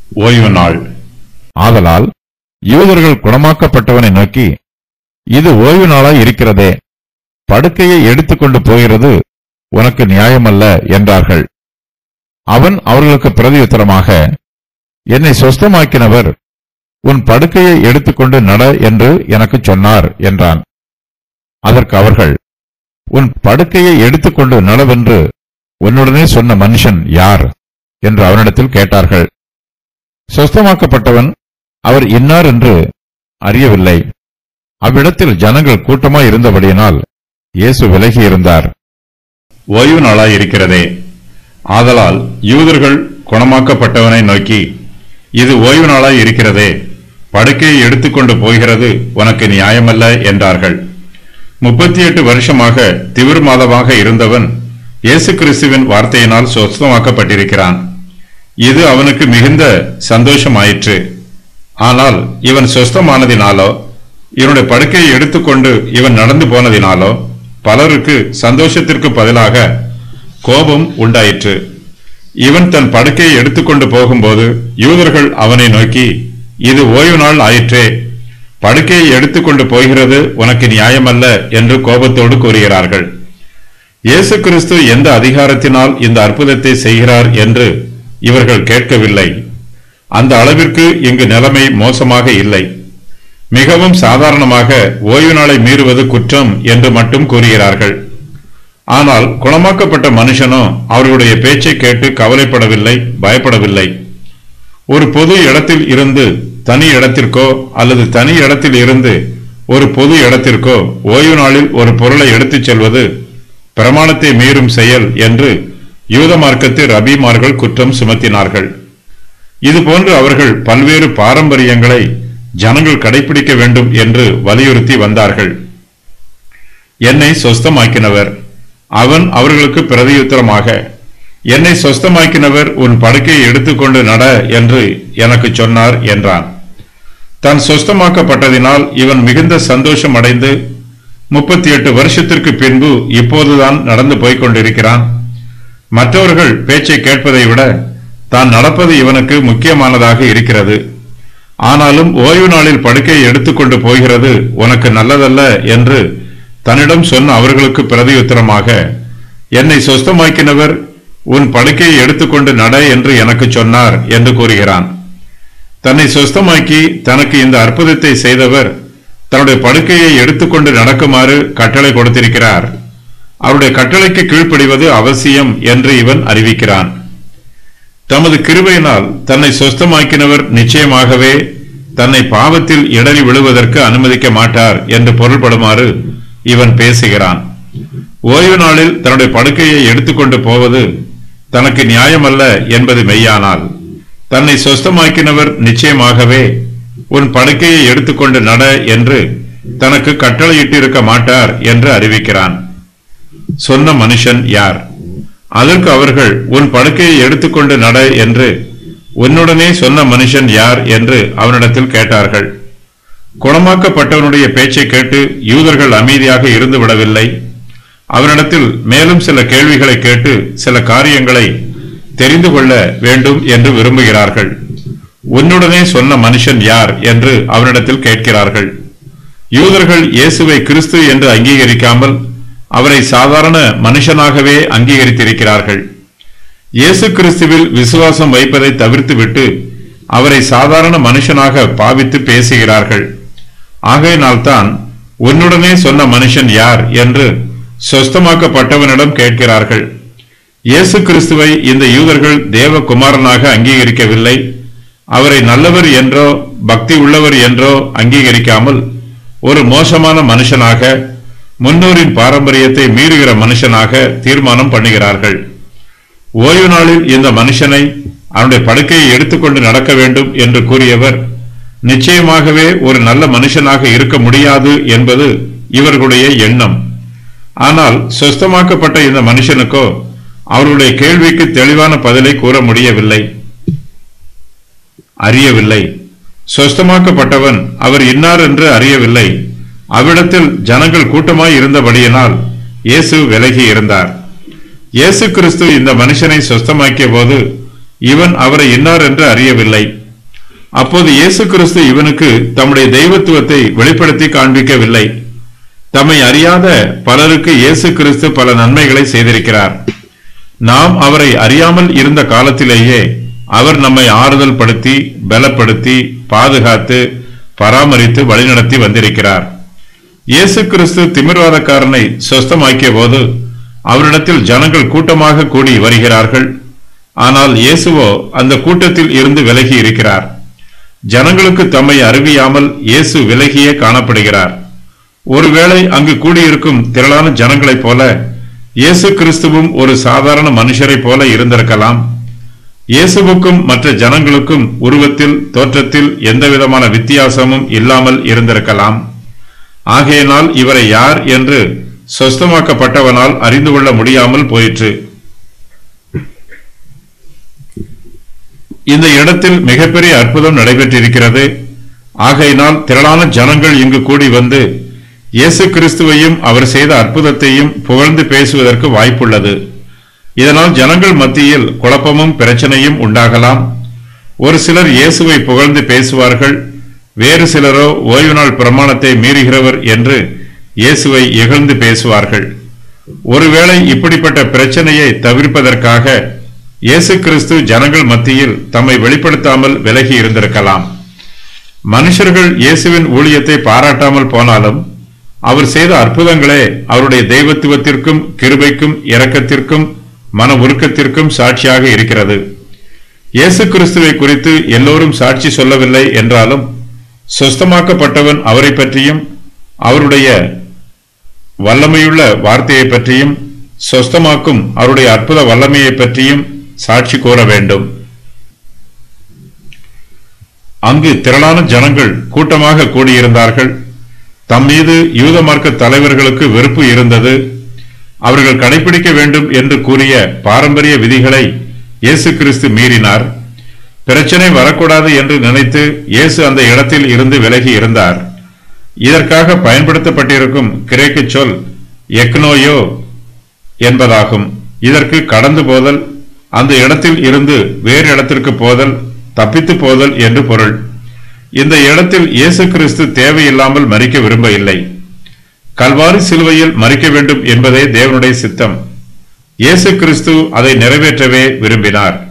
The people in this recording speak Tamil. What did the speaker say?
ஓய்வு நாள் ஆதலால் யூதர்கள் குணமாக்கப்பட்டவனை நோக்கி இது ஓய்வு நாளாய் இருக்கிறதே படுக்கையை எடுத்துக்கொண்டு போகிறது உனக்கு நியாயமல்ல என்றார்கள் அவன் அவர்களுக்கு பிரதியுத்தரமாக என்னை சொஸ்தமாக்கினவர் உன் படுக்கையை எடுத்துக்கொண்டு நட என்று எனக்குச் சொன்னார் என்றான் அதற்கு அவர்கள் உன் படுக்கையை எடுத்துக்கொண்டு நடவென்று உன்னுடனே சொன்ன மனுஷன் யார் என்று அவனிடத்தில் கேட்டார்கள் சொஸ்தமாக்கப்பட்டவன் அவர் இன்னார் என்று அறியவில்லை அவ்விடத்தில் ஜனங்கள் கூட்டமாய் இருந்தபடியினால் இயேசு விலகி இருந்தார் ஓய்வு நாளாய் இருக்கிறதே ஆதலால் யூதர்கள் குணமாக்கப்பட்டவனை நோக்கி இது ஓய்வு நாளாய் இருக்கிறதே படுக்கையை எடுத்துக்கொண்டு போகிறது உனக்கு நியாயமல்ல என்றார்கள் முப்பத்தி எட்டு வருஷமாக திமிர் மாதமாக இருந்தவன் இயேசு கிறிஸ்துவின் வார்த்தையினால் சொஸ்தமாக்கப்பட்டிருக்கிறான் இது அவனுக்கு மிகுந்த சந்தோஷமாயிற்று ஆனால் இவன் சொஸ்தமானதினாலோ இவனுடைய படுக்கையை எடுத்துக்கொண்டு இவன் நடந்து போனதினாலோ பலருக்கு சந்தோஷத்திற்கு பதிலாக கோபம் உண்டாயிற்று இவன் தன் படுக்கையை எடுத்துக்கொண்டு போகும்போது யூதர்கள் அவனை நோக்கி இது ஓய்வு நாள் ஆயிற்றே படுக்கையை எடுத்துக்கொண்டு போகிறது உனக்கு நியாயமல்ல என்று கோபத்தோடு கூறுகிறார்கள் இயேசு கிறிஸ்து எந்த அதிகாரத்தினால் இந்த அற்புதத்தை செய்கிறார் என்று இவர்கள் கேட்கவில்லை அந்த அளவிற்கு இங்கு நிலைமை மோசமாக இல்லை மிகவும் சாதாரணமாக ஓய்வு நாளை மீறுவது குற்றம் என்று மட்டும் கூறுகிறார்கள் ஆனால் குணமாக்கப்பட்ட மனுஷனோ அவர்களுடைய பேச்சை கேட்டு கவலைப்படவில்லை பயப்படவில்லை ஒரு பொது இடத்தில் இருந்து தனி இடத்திற்கோ அல்லது தனி இடத்தில் இருந்து ஒரு பொது இடத்திற்கோ ஓய்வு நாளில் ஒரு பொருளை எடுத்துச் செல்வது பிரமாணத்தை மீறும் செயல் என்று யூத மார்க்கத்து ரபிமார்கள் குற்றம் சுமத்தினார்கள் இதுபோன்று அவர்கள் பல்வேறு பாரம்பரியங்களை ஜனங்கள் கடைபிடிக்க வேண்டும் என்று வலியுறுத்தி வந்தார்கள் என்னை சொஸ்தமாக்கினவர் அவன் அவர்களுக்கு பிரதியுத்தரமாக என்னை சொஸ்தமாக்கினவர் உன் படுக்கையை எடுத்துக்கொண்டு நட என்று எனக்கு சொன்னார் என்றான் தான் சொஸ்தமாக்கப்பட்டதினால் இவன் மிகுந்த சந்தோஷம் அடைந்து முப்பத்தி எட்டு வருஷத்திற்கு பின்பு இப்போதுதான் நடந்து போய்க் கொண்டிருக்கிறான் மற்றவர்கள் பேச்சை கேட்பதை விட தான் நடப்பது இவனுக்கு முக்கியமானதாக இருக்கிறது ஆனாலும் ஓய்வு நாளில் படுக்கையை எடுத்துக்கொண்டு போகிறது உனக்கு நல்லதல்ல என்று தன்னிடம் சொன்ன அவர்களுக்கு பிரதியுத்தரமாக என்னை சொஸ்தமாக்கினவர் உன் படுக்கையை எடுத்துக்கொண்டு நட என்று எனக்கு சொன்னார் என்று கூறுகிறான் தன்னை சொஸ்தமாக்கி தனக்கு இந்த அற்புதத்தை செய்தவர் தன்னுடைய படுக்கையை எடுத்துக்கொண்டு நடக்குமாறு கட்டளை கொடுத்திருக்கிறார் அவருடைய கட்டளைக்கு கீழ்ப்படிவது அவசியம் என்று இவன் அறிவிக்கிறான் தமது கிருபையினால் தன்னை சொஸ்தமாக்கினவர் நிச்சயமாகவே தன்னை பாவத்தில் இடறி விழுவதற்கு அனுமதிக்க மாட்டார் என்று பொருள்படுமாறு இவன் பேசுகிறான் ஓய்வு நாளில் தன்னுடைய படுக்கையை எடுத்துக்கொண்டு போவது தனக்கு நியாயமல்ல என்பது மெய்யானால் தன்னை சொஸ்தமாக்கினவர் நிச்சயமாகவே உன் படுக்கையை எடுத்துக்கொண்டு நட என்று தனக்கு கட்டளையிட்டிருக்க மாட்டார் என்று அறிவிக்கிறான் சொன்ன மனுஷன் யார் அதற்கு அவர்கள் உன் படுக்கையை எடுத்துக்கொண்டு நட என்று உன்னுடனே சொன்ன மனுஷன் யார் என்று அவனிடத்தில் கேட்டார்கள் குணமாக்கப்பட்டவனுடைய பேச்சை கேட்டு யூதர்கள் அமைதியாக இருந்து விடவில்லை அவனிடத்தில் மேலும் சில கேள்விகளை கேட்டு சில காரியங்களை தெரிந்து கொள்ள வேண்டும் என்று விரும்புகிறார்கள் உன்னுடனே சொன்ன மனுஷன் யார் என்று அவனிடத்தில் கேட்கிறார்கள் யூதர்கள் இயேசுவை கிறிஸ்து என்று அங்கீகரிக்காமல் அவரை சாதாரண மனுஷனாகவே அங்கீகரித்திருக்கிறார்கள் இயேசு கிறிஸ்துவில் விசுவாசம் வைப்பதை தவிர்த்துவிட்டு அவரை சாதாரண மனுஷனாக பாவித்து பேசுகிறார்கள் ஆகையினால்தான் உன்னுடனே சொன்ன மனுஷன் யார் என்று சொஸ்தமாக்கப்பட்டவனிடம் கேட்கிறார்கள் இயேசு கிறிஸ்துவை இந்த யூதர்கள் தேவகுமாரனாக அங்கீகரிக்கவில்லை அவரை நல்லவர் என்றோ பக்தி உள்ளவர் என்றோ அங்கீகரிக்காமல் ஒரு மோசமான மனுஷனாக முன்னோரின் பாரம்பரியத்தை மீறுகிற மனுஷனாக தீர்மானம் பண்ணுகிறார்கள் ஓய்வு நாளில் இந்த மனுஷனை அவனுடைய படுக்கையை எடுத்துக்கொண்டு நடக்க வேண்டும் என்று கூறியவர் நிச்சயமாகவே ஒரு நல்ல மனுஷனாக இருக்க முடியாது என்பது இவர்களுடைய எண்ணம் ஆனால் சொஸ்தமாக்கப்பட்ட இந்த மனுஷனுக்கோ அவருடைய கேள்விக்கு தெளிவான பதிலை கூற முடியவில்லை அறியவில்லை சொஸ்தமாக்கப்பட்டவன் அவர் இன்னார் என்று அறியவில்லை அவ்விடத்தில் ஜனங்கள் கூட்டமாய் இருந்தபடியினால் இயேசு விலகி இருந்தார் இயேசு கிறிஸ்து இந்த மனுஷனை சொஸ்தமாக்கிய போது இவன் அவரை இன்னார் என்று அறியவில்லை அப்போது இயேசு கிறிஸ்து இவனுக்கு தம்முடைய தெய்வத்துவத்தை வெளிப்படுத்தி காண்பிக்கவில்லை தம்மை அறியாத பலருக்கு இயேசு கிறிஸ்து பல நன்மைகளை செய்திருக்கிறார் நாம் அவரை அறியாமல் இருந்த காலத்திலேயே அவர் நம்மை ஆறுதல் படுத்தி பலப்படுத்தி பாதுகாத்து பராமரித்து வழிநடத்தி வந்திருக்கிறார் இயேசு கிறிஸ்து திமிர்வாதக்காரனை சொஸ்தமாக்கிய போது அவரிடத்தில் ஜனங்கள் கூட்டமாக கூடி வருகிறார்கள் ஆனால் இயேசுவோ அந்த கூட்டத்தில் இருந்து விலகி இருக்கிறார் ஜனங்களுக்கு தம்மை அறிவியாமல் இயேசு விலகியே காணப்படுகிறார் ஒருவேளை அங்கு கூடியிருக்கும் திரளான ஜனங்களைப் போல இயேசு கிறிஸ்துவும் ஒரு சாதாரண மனுஷரைப் போல இருந்திருக்கலாம் இயேசுவுக்கும் மற்ற ஜனங்களுக்கும் உருவத்தில் தோற்றத்தில் எந்தவிதமான வித்தியாசமும் இல்லாமல் இருந்திருக்கலாம் ஆகையினால் இவரை யார் என்று சொஸ்தமாக்கப்பட்டவனால் அறிந்து கொள்ள முடியாமல் போயிற்று இந்த இடத்தில் மிகப்பெரிய அற்புதம் நடைபெற்றிருக்கிறது ஆகையினால் திரளான ஜனங்கள் இங்கு கூடி வந்து இயேசு கிறிஸ்துவையும் அவர் செய்த அற்புதத்தையும் புகழ்ந்து பேசுவதற்கு வாய்ப்புள்ளது இதனால் ஜனங்கள் மத்தியில் குழப்பமும் பிரச்சனையும் உண்டாகலாம் ஒரு சிலர் இயேசுவை புகழ்ந்து பேசுவார்கள் வேறு சிலரோ ஓய்வு நாள் பிரமாணத்தை மீறுகிறவர் என்று இயேசுவை இகழ்ந்து பேசுவார்கள் ஒருவேளை இப்படிப்பட்ட பிரச்சனையை தவிர்ப்பதற்காக இயேசு கிறிஸ்து ஜனங்கள் மத்தியில் தம்மை வெளிப்படுத்தாமல் விலகி இருந்திருக்கலாம் மனுஷர்கள் இயேசுவின் ஊழியத்தை பாராட்டாமல் போனாலும் அவர் செய்த அற்புதங்களே அவருடைய தெய்வத்துவத்திற்கும் கிருபைக்கும் இரக்கத்திற்கும் மன உருக்கத்திற்கும் சாட்சியாக இருக்கிறது இயேசு கிறிஸ்துவை குறித்து எல்லோரும் சாட்சி சொல்லவில்லை என்றாலும் சொஸ்தமாக்கப்பட்டவன் அவரை பற்றியும் அவருடைய வல்லமையுள்ள வார்த்தையை பற்றியும் சொஸ்தமாக்கும் அவருடைய அற்புத வல்லமையை பற்றியும் சாட்சி கூற வேண்டும் அங்கு திரளான ஜனங்கள் கூட்டமாக கூடியிருந்தார்கள் தம் மீது யூத மார்க்க தலைவர்களுக்கு வெறுப்பு இருந்தது அவர்கள் கடைபிடிக்க வேண்டும் என்று கூறிய பாரம்பரிய விதிகளை இயேசு கிறிஸ்து மீறினார் பிரச்சனை வரக்கூடாது என்று நினைத்து இயேசு அந்த இடத்தில் இருந்து விலகி இருந்தார் இதற்காக பயன்படுத்தப்பட்டிருக்கும் கிரேக்க சொல் எக்னோயோ என்பதாகும் இதற்கு கடந்து போதல் அந்த இடத்தில் இருந்து வேறு இடத்திற்கு போதல் தப்பித்து போதல் என்று பொருள் இந்த இடத்தில் இயேசு கிறிஸ்து தேவையில்லாமல் மறிக்க விரும்பவில்லை கல்வாரி சிலுவையில் மறிக்க வேண்டும் என்பதே தேவனுடைய சித்தம் இயேசு கிறிஸ்து அதை நிறைவேற்றவே விரும்பினார்